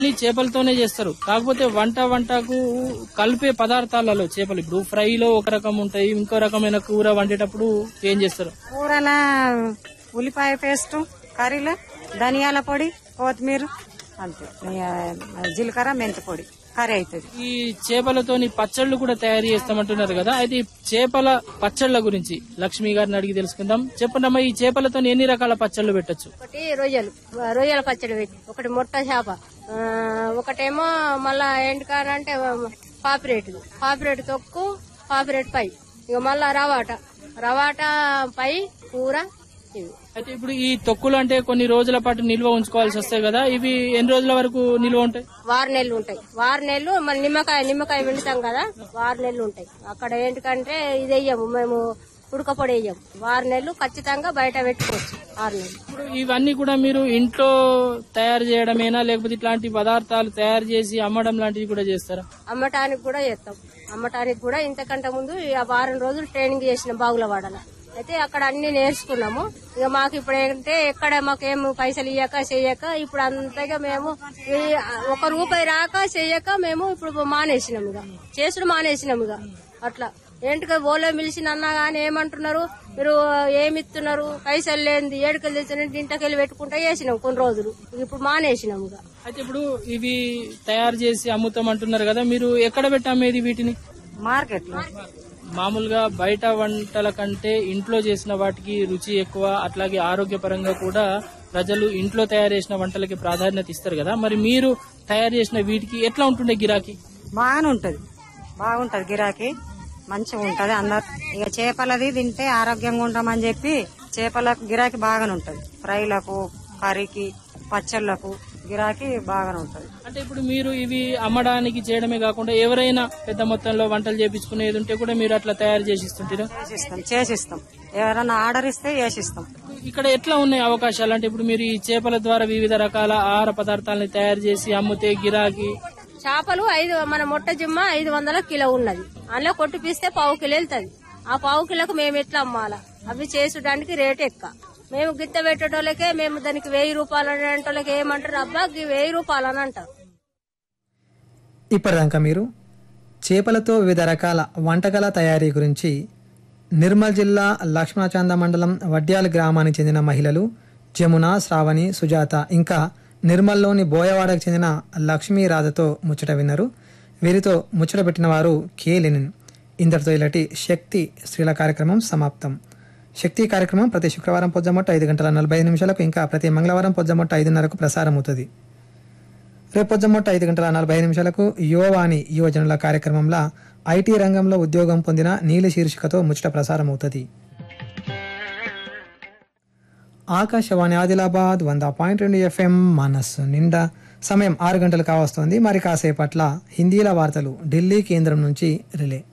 అన్ని చేపలతోనే చేస్తారు కాకపోతే వంట వంటకు కలిపే పదార్థాలలో చేపలు ఇప్పుడు ఫ్రైలో ఒక రకం ఉంటాయి ఇంకో రకమైన కూర వండేటప్పుడు ఏం చేస్తారు కూరల ఉల్లిపాయ పేస్ట్ కర్రీలో ధనియాల పొడి కొత్తిమీర అంతే ఇక జీలకర్ర మెంతి పొడి కర్రీ అవుతుంది ఈ చేపలతోని పచ్చళ్ళు కూడా తయారు చేస్తామంటున్నారు కదా అయితే ఈ చేపల పచ్చళ్ళ గురించి లక్ష్మి గారిని అడిగి తెలుసుకుందాం చెప్పండమ్మా ఈ చేపలతో ఎన్ని రకాల పచ్చళ్ళు పెట్టొచ్చు ఒకటి రొయ్యలు రొయ్యల పచ్చడి పెట్టి ఒకటి మొట్ట చేప ఆ, ఒకటేమో మళ్ళా ఏంటికానంటే పాపిరేటు పాపిరేటు తొక్కు పాపిరేటు పై ఇక మళ్ళా రవాట రవాట పై కూర ఇవి అయితే ఇప్పుడు ఈ తొక్కులు అంటే కొన్ని రోజుల పాటు నిల్వ ఉంచుకోవాల్సి వస్తాయి కదా ఇవి ఎన్ని రోజుల వరకు నిల్వ ఉంటాయి వారు నెలలు ఉంటాయి వారు నెలలు మన నిమ్మకాయ నిమ్మకాయ వండుతాం కదా వారు నెలలు ఉంటాయి అక్కడ ఏంటికంటే ఇది వెయ్యము మేము ఉడకపొడి వేయము వారు నెలలు ఖచ్చితంగా బయట పెట్టుకోవచ్చు ఆరు నెలలు ఇప్పుడు ఇవన్నీ కూడా మీరు ఇంట్లో తయారు చేయడమేనా లేకపోతే ఇట్లాంటి పదార్థాలు తయారు చేసి అమ్మడం లాంటివి కూడా చేస్తారా అమ్మటానికి కూడా చేస్తాం అమ్మటానికి కూడా ఇంతకంటే ముందు ఆ వారం రోజులు ట్రైనింగ్ చేసిన బాగులవాడల అయితే అక్కడ అన్ని నేర్చుకున్నాము ఇక మాకు ఇప్పుడు ఏంటంటే ఎక్కడ మాకు ఏం పైసలు ఇయ్యక చెయ్యక ఇప్పుడు అంతగా మేము ఈ ఒక రూపాయి రాక చెయ్యక మేము ఇప్పుడు మానేసినాం ఇక చేసుడు మానేసినాం ఇక అట్లా ఏంటిగా ఓలో మిలిసినన్నా గానీ ఏమంటున్నారు మీరు ఏమి ఇస్తున్నారు పైసలు లేనిది ఏడుకలు తెచ్చినట్టు ఇంటికెళ్ళి పెట్టుకుంటా చేసినాం కొన్ని రోజులు ఇప్పుడు మానేసినాం ఇక అయితే ఇప్పుడు ఇవి తయారు చేసి అమ్ముతాం అంటున్నారు కదా మీరు ఎక్కడ పెట్టి అమ్మేది వీటిని మార్కెట్ లో మామూలుగా బయట వంటల కంటే ఇంట్లో చేసిన వాటికి రుచి ఎక్కువ అట్లాగే ఆరోగ్యపరంగా కూడా ప్రజలు ఇంట్లో తయారు చేసిన వంటలకి ప్రాధాన్యత ఇస్తారు కదా మరి మీరు తయారు చేసిన వీటికి ఎట్లా ఉంటుండే గిరాకీ బాగానే ఉంటది బాగుంటది గిరాకీ మంచిగా ఉంటది అందరు ఇక చేపలది తింటే ఆరోగ్యంగా ఉంటామని చెప్పి చేపలకు గిరాకీ బాగానే ఉంటది ఫ్రైలకు కర్రీకి పచ్చళ్ళకు గిరాకీ బాగానే ఉంటది అంటే ఇప్పుడు మీరు ఇవి అమ్మడానికి చేయడమే కాకుండా ఎవరైనా పెద్ద మొత్తంలో వంటలు చేపించుకునేది ఉంటే కూడా మీరు అట్లా తయారు చేసి ఇస్తుంటారు చేసిస్తాం చేసిస్తాం ఎవరైనా ఆర్డర్ ఇస్తే చేసిస్తాం ఇక్కడ ఎట్లా ఉన్నాయి అవకాశాలు అంటే ఇప్పుడు మీరు ఈ చేపల ద్వారా వివిధ రకాల ఆహార పదార్థాలని తయారు చేసి అమ్మితే గిరాకీ చేపలు ఐదు మన మొట్ట జిమ్మ ఐదు వందల కిలో ఉన్నది అందులో కొట్టి పీస్తే పావు కిలో వెళ్తుంది ఆ పావు కిలోకు మేము ఎట్లా అమ్మాలా అవి చేసుడానికి రేట్ ఎక్కువ మేము గిత్త పెట్టేటోళ్ళకే మేము దానికి వెయ్యి రూపాయలు అనేటోళ్ళకి ఏమంటారు అబ్బా గీ వెయ్యి రూపాయలు అని అంటారు ఇప్పటిదాకా మీరు చేపలతో వివిధ రకాల వంటకాల తయారీ గురించి నిర్మల్ జిల్లా లక్ష్మణచంద మండలం వడ్యాల గ్రామానికి చెందిన మహిళలు జమున శ్రావణి సుజాత ఇంకా నిర్మల్లోని బోయవాడకు చెందిన లక్ష్మీ రాధతో ముచ్చట విన్నారు వీరితో ముచ్చట పెట్టిన వారు కే లెనిన్ ఇంతటితో ఇలాంటి శక్తి స్త్రీల కార్యక్రమం సమాప్తం శక్తి కార్యక్రమం ప్రతి శుక్రవారం పొద్దుమొట్ట ఐదు గంటల నలభై ఐదు నిమిషాలకు ఇంకా ప్రతి మంగళవారం పొద్దుమొట్ట ఐదున్నరకు ప్రసారం అవుతుంది రేపు పొద్దుమొట్ట ఐదు గంటల నలభై ఐదు నిమిషాలకు యువవాణి యువజనుల కార్యక్రమంలో ఐటీ రంగంలో ఉద్యోగం పొందిన నీలి శీర్షికతో ముచ్చట ప్రసారం అవుతుంది ఆకాశవాణి ఆదిలాబాద్ వంద పాయింట్ రెండు ఎఫ్ఎం మనస్సు నిండా సమయం ఆరు గంటలు కావస్తోంది మరి కాసేపట్ల హిందీల వార్తలు ఢిల్లీ కేంద్రం నుంచి రిలే